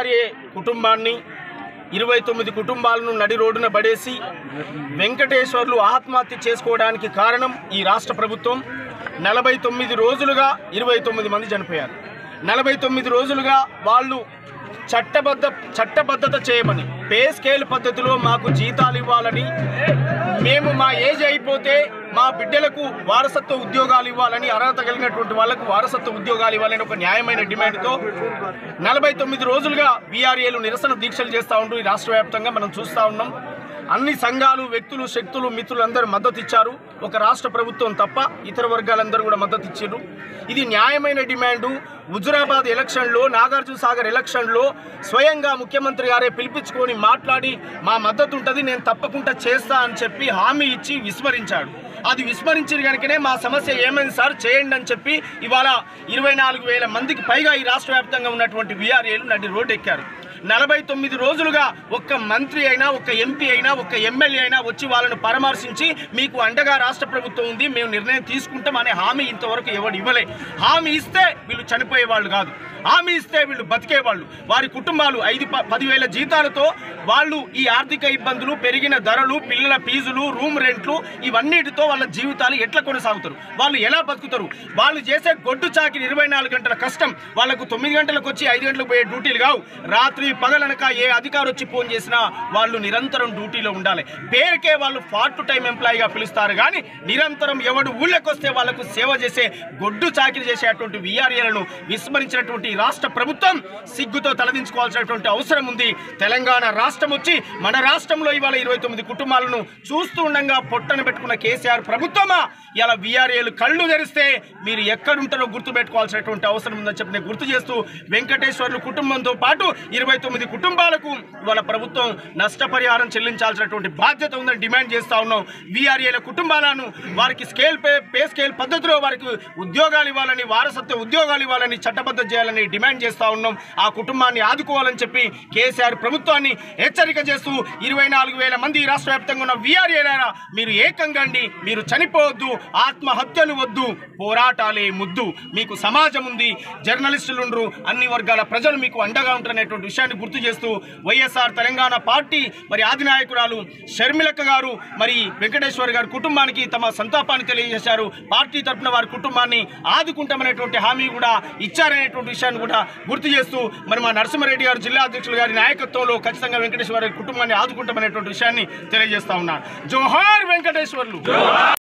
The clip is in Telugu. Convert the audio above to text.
విఆర్ఏ కుటుంబాన్ని ఇరవై తొమ్మిది కుటుంబాలను నడి రోడ్డున పడేసి వెంకటేశ్వర్లు ఆత్మహత్య చేసుకోవడానికి కారణం ఈ రాష్ట్ర ప్రభుత్వం నలభై తొమ్మిది రోజులుగా ఇరవై తొమ్మిది మంది చనిపోయారు నలభై తొమ్మిది రోజులుగా వాళ్ళు చట్టబద్ధ చట్టబద్ధత చేయమని పే స్కేల్ పద్ధతిలో మాకు జీతాలు ఇవ్వాలని మేము మా ఏజ్ అయిపోతే మా బిడ్డలకు వారసత్వ ఉద్యోగాలు ఇవ్వాలని అర్హత కలిగినటువంటి వాళ్ళకు వారసత్వ ఉద్యోగాలు ఇవ్వాలని ఒక న్యాయమైన డిమాండ్తో నలభై తొమ్మిది రోజులుగా బీఆర్ఏలు నిరసన దీక్షలు చేస్తూ ఉంటూ ఈ రాష్ట్ర వ్యాప్తంగా మనం చూస్తూ ఉన్నాం అన్ని సంఘాలు వ్యక్తులు శక్తులు మిత్రులు అందరూ మద్దతు ఇచ్చారు ఒక రాష్ట్ర ప్రభుత్వం తప్ప ఇతర వర్గాలందరూ కూడా మద్దతు ఇచ్చారు ఇది న్యాయమైన డిమాండు హుజురాబాద్ ఎలక్షన్లో నాగార్జున సాగర్ ఎలక్షన్లో స్వయంగా ముఖ్యమంత్రి గారే పిలిపించుకొని మాట్లాడి మా మద్దతు ఉంటుంది నేను తప్పకుండా చేస్తా అని చెప్పి హామీ ఇచ్చి విస్మరించాడు అది విస్మరించిన కనుకనే మా సమస్య ఏమైంది సార్ చేయండి అని చెప్పి ఇవాళ ఇరవై నాలుగు వేల మందికి పైగా ఈ రాష్ట్ర వ్యాప్తంగా ఉన్నటువంటి వీఆర్ఏలు నడి రోడ్డు ఎక్కారు నలభై తొమ్మిది రోజులుగా ఒక్క మంత్రి అయినా ఒక్క ఎంపీ అయినా ఒక్క ఎమ్మెల్యే అయినా వచ్చి వాళ్ళను పరామర్శించి మీకు అండగా రాష్ట్ర ప్రభుత్వం ఉంది మేము నిర్ణయం తీసుకుంటాం అనే హామీ ఇంతవరకు ఎవడు ఇవ్వలే హామీ ఇస్తే వీళ్ళు చనిపోయే వాళ్ళు కాదు హామీ ఇస్తే వీళ్ళు బతికేవాళ్ళు వారి కుటుంబాలు ఐదు ప- పదివేల జీతాలతో వాళ్ళు ఈ ఆర్థిక ఇబ్బందులు పెరిగిన ధరలు పిల్లల ఫీజులు రూమ్ రెంట్లు ఇవన్నిటితో వాళ్ళ జీవితాలు ఎట్లా కొనసాగుతారు వాళ్ళు ఎలా బతుకుతారు వాళ్ళు చేసే గొడ్డు చాకిరి ఇరవై నాలుగు గంటల కష్టం వాళ్ళకు తొమ్మిది గంటలకు వచ్చి ఐదు గంటలకు పోయే డ్యూటీలు కావు రాత్రి పగలనక ఏ అధికారి వచ్చి ఫోన్ చేసినా వాళ్ళు నిరంతరం డ్యూటీలో ఉండాలి పేరుకే వాళ్ళు పార్ట్ టైం ఎంప్లాయీగా పిలుస్తారు కానీ నిరంతరం ఎవడు ఊళ్ళకి వస్తే వాళ్ళకు సేవ చేసే గొడ్డు చాకిరి చేసేటువంటి విఆర్ఏలను విస్మరించినటువంటి ఈ రాష్ట్ర ప్రభుత్వం సిగ్గుతో తలదించుకోవాల్సినటువంటి అవసరం ఉంది తెలంగాణ రాష్ట్రం వచ్చి మన రాష్ట్రంలో ఇవాళ ఇరవై తొమ్మిది కుటుంబాలను చూస్తూ ఉండగా పొట్టన పెట్టుకున్న కేసీఆర్ ప్రభుత్వమా ఇలా విఆర్ఏలు కళ్ళు తెరిస్తే మీరు ఎక్కడుంటారో గుర్తు పెట్టుకోవాల్సినటువంటి అవసరం ఉందని చెప్పి నేను గుర్తు చేస్తూ వెంకటేశ్వర్లు కుటుంబంతో పాటు ఇరవై తొమ్మిది కుటుంబాలకు ఇవాళ ప్రభుత్వం నష్టపరిహారం చెల్లించాల్సినటువంటి బాధ్యత ఉందని డిమాండ్ చేస్తా ఉన్నాం విఆర్ఏల కుటుంబాలను వారికి స్కేల్ పే పే స్కేల్ పద్ధతిలో వారికి ఉద్యోగాలు ఇవ్వాలని వారసత్వ ఉద్యోగాలు ఇవ్వాలని చట్టబద్ధం చేయాలని డిమాండ్ చేస్తా ఉన్నాం ఆ కుటుంబాన్ని ఆదుకోవాలని చెప్పి కేసీఆర్ ప్రభుత్వాన్ని హెచ్చరిక చేస్తూ ఇరవై నాలుగు వేల మంది ఈ రాష్ట్ర వ్యాప్తంగా ఉన్న వీఆర్ఏలారా మీరు ఏకంగా అండి మీరు చనిపోవద్దు ఆత్మహత్యలు వద్దు పోరాటాలే ముద్దు మీకు సమాజం ఉంది జర్నలిస్టులు ఉండరు అన్ని వర్గాల ప్రజలు మీకు అండగా ఉంటారనేటువంటి విషయాన్ని గుర్తు చేస్తూ వైఎస్ఆర్ తెలంగాణ పార్టీ మరి ఆదినాయకురాలు షర్మిలక్క గారు మరి వెంకటేశ్వర్ గారి కుటుంబానికి తమ సంతాపాన్ని తెలియజేశారు పార్టీ తరపున వారి కుటుంబాన్ని ఆదుకుంటామనేటువంటి హామీ కూడా ఇచ్చారనేటువంటి విషయాన్ని కూడా గుర్తు చేస్తూ మరి మా నరసింహారెడ్డి గారు జిల్లా అధ్యక్షులు గారి నాయకత్వంలో ఖచ్చితంగా వెంకటేశ్వర గారి కుటుంబాన్ని ఆదుకుంటామనేటువంటి విషయాన్ని తెలియజేస్తా ఉన్నాను జోహార్ వెంకటేశ్వర్లు